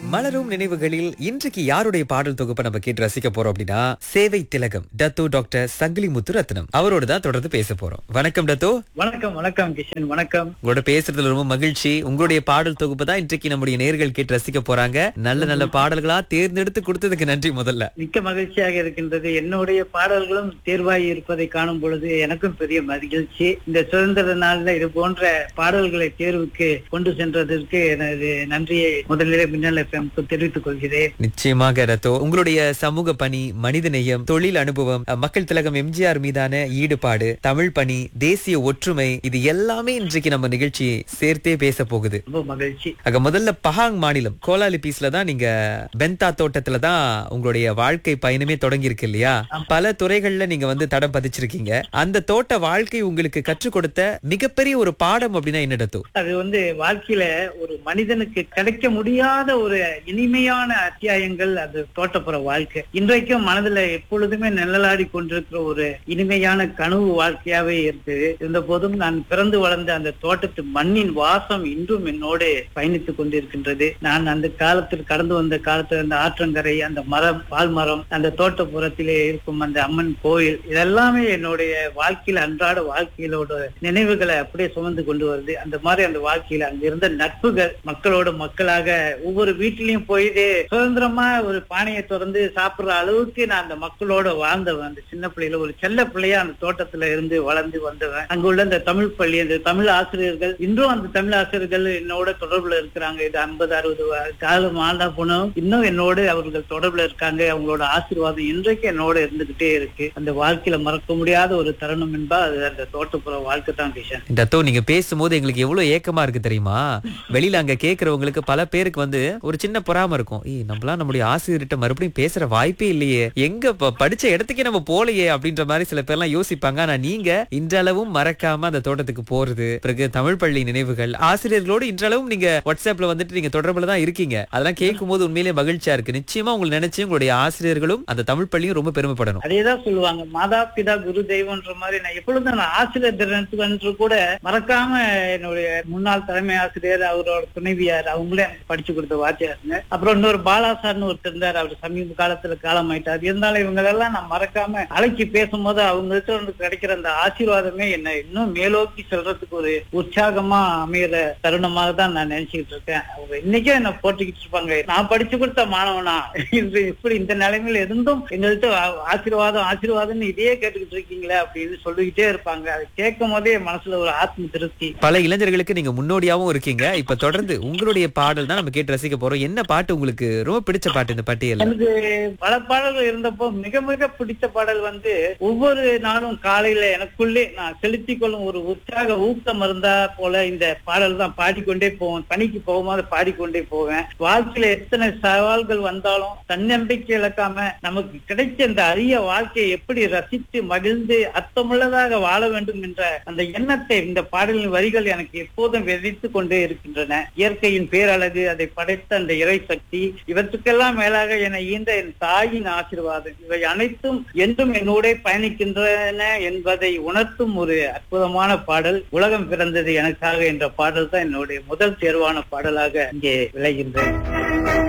மலரும் நினைவுகளில் இன்றைக்கு யாருடைய பாடல் தொகுப்பை நம்ம கேட்டு ரசிக்க போறோம் அப்படின்னா சேவை திலகம் டத்தோ டாக்டர் சங்கிலி முத்து ரத்னம் அவரோட தான் தொடர்ந்து பேச போறோம் வணக்கம் டத்தோ வணக்கம் வணக்கம் கிஷன் வணக்கம் உங்களோட பேசுறதுல ரொம்ப மகிழ்ச்சி உங்களுடைய பாடல் தொகுப்பு தான் இன்றைக்கு நம்முடைய நேர்கள் கேட்டு ரசிக்க போறாங்க நல்ல நல்ல பாடல்களா தேர்ந்தெடுத்து கொடுத்ததுக்கு நன்றி முதல்ல மிக்க மகிழ்ச்சியாக இருக்கின்றது என்னுடைய பாடல்களும் தேர்வாகி இருப்பதை காணும் பொழுது எனக்கும் பெரிய மகிழ்ச்சி இந்த சுதந்திர நாள்ல இது போன்ற பாடல்களை தேர்வுக்கு கொண்டு சென்றதற்கு எனது நன்றியை முதலிலே மின்னல் எஃப்எம்க்கு தெரிவித்துக் கொள்கிறேன் நிச்சயமாக ரத்தோ உங்களுடைய சமூக பணி மனிதநேயம் தொழில் அனுபவம் அஹ், மக்கள் திலகம் எம்ஜிஆர் மீதான ஈடுபாடு தமிழ் பணி தேசிய ஒற்றுமை இது எல்லாமே இன்றைக்கு நம்ம நிகழ்ச்சி சேர்த்தே பேச போகுது ரொம்ப மகிழ்ச்சி அங்க முதல்ல பஹாங் மாநிலம் கோலாலிபீஸ்ல தான் நீங்க பென்தா தோட்டத்துல தான் உங்களுடைய வாழ்க்கை பயணமே தொடங்கி இருக்கு இல்லையா பல துறைகள்ல நீங்க வந்து தடம் பதிச்சிருக்கீங்க அந்த தோட்ட வாழ்க்கை உங்களுக்கு கற்றுக் கொடுத்த மிகப்பெரிய ஒரு பாடம் அப்படின்னா என்ன டத்தோ அது வந்து வாழ்க்கையில ஒரு மனிதனுக்கு கிடைக்க முடியாத ஒரு இனிமையான அத்தியாயங்கள் அது தோட்டப்புற வாழ்க்கை இன்றைக்கும் மனதுல எப்பொழுதுமே நிழலாடி கொண்டிருக்கிற ஒரு இனிமையான கனவு வாழ்க்கையாவே இருக்கு இருந்த போதும் நான் பிறந்து வளர்ந்த அந்த தோட்டத்து மண்ணின் வாசம் இன்றும் என்னோடு பயணித்துக் கொண்டிருக்கின்றது நான் அந்த காலத்தில் கடந்து வந்த காலத்தில் அந்த ஆற்றங்கரை அந்த மரம் பால் மரம் அந்த தோட்டப்புறத்திலே இருக்கும் அந்த அம்மன் கோயில் இதெல்லாமே என்னுடைய வாழ்க்கையில அன்றாட வாழ்க்கையிலோட நினைவுகளை அப்படியே சுமந்து கொண்டு வருது அந்த மாதிரி அந்த வாழ்க்கையில அங்க இருந்த நட்புகள் மக்களோட மக்களாக ஒவ்வொரு வீட்டிலையும் போயிட்டு சுதந்திரமா ஒரு பானையை திறந்து சாப்பிடுற அளவுக்கு நான் அந்த மக்களோட வாழ்ந்தவன் அந்த சின்ன பிள்ளையில ஒரு செல்ல பிள்ளையா அந்த தோட்டத்துல இருந்து வளர்ந்து வந்தவன் அங்க உள்ள அந்த தமிழ் பள்ளி அந்த தமிழ் ஆசிரியர்கள் இன்றும் அந்த தமிழ் ஆசிரியர்கள் என்னோட தொடர்புல இருக்கிறாங்க இது ஐம்பது அறுபது காலம் ஆண்டா போனோம் இன்னும் என்னோடு அவர்கள் தொடர்புல இருக்காங்க அவங்களோட ஆசீர்வாதம் இன்றைக்கு என்னோட இருந்துகிட்டே இருக்கு அந்த வாழ்க்கையில மறக்க முடியாத ஒரு தருணம் என்பா அது அந்த தோட்டப்புற வாழ்க்கை தான் கிஷன் டத்தோ நீங்க பேசும்போது எங்களுக்கு எவ்வளவு ஏக்கமா இருக்கு தெரியுமா வெளியில அங்க கேக்குறவங்களுக்கு பல பேருக்கு வந்து ஒரு சின்ன பொறாம இருக்கும் ஏய் நம்மளாம் நம்முடைய ஆசிரியர்கிட்ட மறுபடியும் பேசுற வாய்ப்பே இல்லையே எங்க ப- படிச்ச இடத்துக்கே நம்ம போலையே அப்படின்ற மாதிரி சில பேர்லாம் யோசிப்பாங்க ஆனா நீங்க இன்றளவும் மறக்காம அந்த தோட்டத்துக்கு போறது பிறகு தமிழ் பள்ளி நினைவுகள் ஆசிரியர்களோடு இன்றளவும் நீங்க வாட்ஸ்அப்ல வந்துட்டு நீங்க தொடர்புல தான் இருக்கீங்க அதெல்லாம் கேட்கும் போது உண்மையிலேயே மகிழ்ச்சியா இருக்கு நிச்சயமா உங்களை நினைச்சு உங்களுடைய ஆசிரியர்களும் அந்த தமிழ் பள்ளியும் ரொம்ப பெருமைப்படணும் அதேதான் சொல்லுவாங்க மாதா பிதா குரு தெய்வம்ன்ற மாதிரி நான் எப்பொழுதும் நான் ஆசிரியர் தினத்துக்கு அன்று கூட மறக்காம என்னுடைய முன்னாள் தலைமை ஆசிரியர் அவரோட துணைவியார் அவங்களே எனக்கு படிச்சு கொடுத்த வாத்தியாருங்க அப்புறம் இன்னொரு பாலாசார்னு ஒருத்தர் இருந்தார் அவர் சமீப காலத்துல காலமாயிட்டார் இருந்தாலும் இவங்களெல்லாம் நான் மறக்காம அழைச்சி பேசும்போது அவங்ககிட்ட இருந்து கிடைக்கிற அந்த ஆசீர்வாதமே என்ன இன்னும் மேலோக்கி செல்றதுக்கு ஒரு உற்சாகமா அமையிற தருணமாக தான் நான் நினைச்சுக்கிட்டு இருக்கேன் அவங்க இன்னைக்கும் என்ன போட்டுக்கிட்டு இருப்பாங்க நான் படிச்சு கொடுத்த மாணவனா இது இப்படி இந்த நிலைமையில இருந்தும் எங்கள்கிட்ட ஆ- ஆசீர்வாதம் ஆசீர்வாதம்னு இதையே கேட்டுக்கிட்டு இருக்கீங்களே அப்படின்னு சொல்லிக்கிட்டே இருப்பாங்க அதை கேட்கும் போதே மனசுல ஒரு ஆத்ம திருப்தி பல இளைஞர்களுக்கு நீங்க முன்னோடியாவும் இருக்கீங்க இப்ப தொடர்ந்து உங்களுடைய பாடல் தான் நம்ம கேட்டு ரசிக்க போறோம் என்ன பாட்டு உங்களுக்கு ரொம்ப பிடிச்ச பாட்டு இந்த பட்டியல் எனக்கு பல பாடல்கள் இருந்தப்போ மிக மிக பிடித்த பாடல் வந்து ஒவ்வொரு நாளும் காலையில எனக்குள்ளே நான் செலுத்திக் கொள்ளும் ஒரு உற்சாக ஊக்கம் இருந்தா போல இந்த பாடல் தான் பாடிக்கொண்டே போவேன் பணிக்கு போகும்போது பாடிக்கொண்டே போவேன் வாழ்க்கையில எத்தனை சவால்கள் வந்தாலும் தன்னம்பிக்கை இழக்காம நமக்கு கிடைச்ச இந்த அரிய வாழ்க்கையை எப்படி ரசித்து மகிழ்ந்து அர்த்தமுள்ளதாக வாழ வேண்டும் என்ற அந்த எண்ணத்தை இந்த பாடலின் வரிகள் எனக்கு எப்போதும் விதைத்துக் கொண்டே இருக்கின்றன இயற்கையின் பேரழகு அதை படைத்த அந்த இறை சக்தி இவற்றுக்கெல்லாம் மேலாக என ஈந்த என் தாயின் ஆசீர்வாதம் இவை அனைத்தும் என்றும் என்னோட பயணிக்கின்றன என்பதை உணர்த்தும் ஒரு அற்புதமான பாடல் உலகம் பிறந்தது எனக்காக என்ற பாடல் தான் என்னுடைய முதல் தேர்வான பாடலாக இங்கே விளைகின்றது